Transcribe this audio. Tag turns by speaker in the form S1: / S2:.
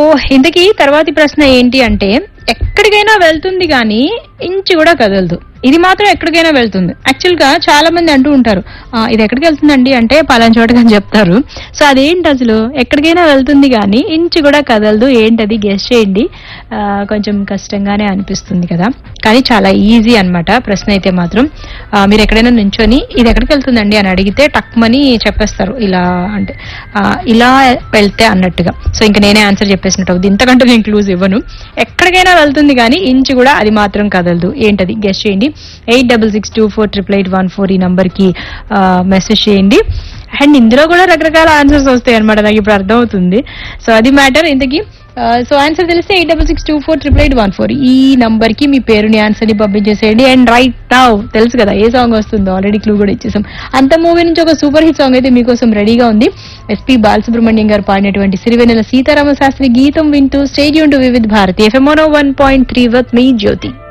S1: ఇంతకీ తర్వాతి ప్రశ్న ఏంటి అంటే ఎక్కడికైనా వెళ్తుంది కానీ ఇంచు కూడా కదలదు ఇది మాత్రం ఎక్కడికైనా వెళ్తుంది యాక్చువల్ గా చాలా మంది అంటూ ఉంటారు "ఆ, ఇది ఎక్కడికి వెళ్తుందండి అంటే పలానా చోటకి అని చెప్తారు సో అదేంటి అసలు ఎక్కడికైనా వెళ్తుంది కానీ ఇంచు కూడా కదలదు ఏంటది గెస్ట్ చేయండి ఆ, కొంచెం కష్టంగానే అనిపిస్తుంది కదా కానీ చాలా ఈజీ అన్నమాట ప్రశ్న అయితే మాత్రం ఆ, మీరు ఎక్కడైనా నుంచొని ఇది ఎక్కడికి వెళ్తుందండి అని అడిగితే టక్మని చెప్పేస్తారు ఇలా అంటే ఆ, ఇలా వెళ్తే అన్నట్టుగా సో ఇంకా నేనే ఆన్సర్ చెప్పేసినట్టు అవుతుంది ఇంతకంటే నేను క్లూజ్ ఇవ్వను ఎక్కడికైనా వెళ్తుంది కానీ ఇంచు కూడా అది మాత్రం కదలదు ఏంటది గెస్ట్ చేయండి eight double six two four triple eight one four ఈ నంబర్ కి మెసేజ్ చేయండి అండ్ ఇందులో కూడా రకరకాల ఆన్సర్స్ వస్తాయి అనమాట నాకు ఇప్పుడు అర్థం అవుతుంది సో అది మ్యాటర్ ఇంతకీ సో ఆన్సర్ తెలిస్తే eight double six two four triple eight one four ఈ నంబర్ కి మీ పేరుని ఆన్సర్ ని పంపించేసేయండి అండ్ రైట్ నౌ తెలుసు కదా ఏ సాంగ్ వస్తుందో ఆల్రెడీ క్లూ కూడా ఇచ్చేసాం అంత మూవీ నుంచి ఒక సూపర్ హిట్ సాంగ్ అయితే మీకోసం రెడీగా ఉంది ఎస్పీ బాలసుబ్రహ్మణ్యం గారు పాడినటువంటి సిరివెన్నెల సీతారామ శాస్త్రి గీతం వింటూ స్టేడియం టు వివిధ్ భారతి ఎఫ్ఎంఓ one point three with me Jyothi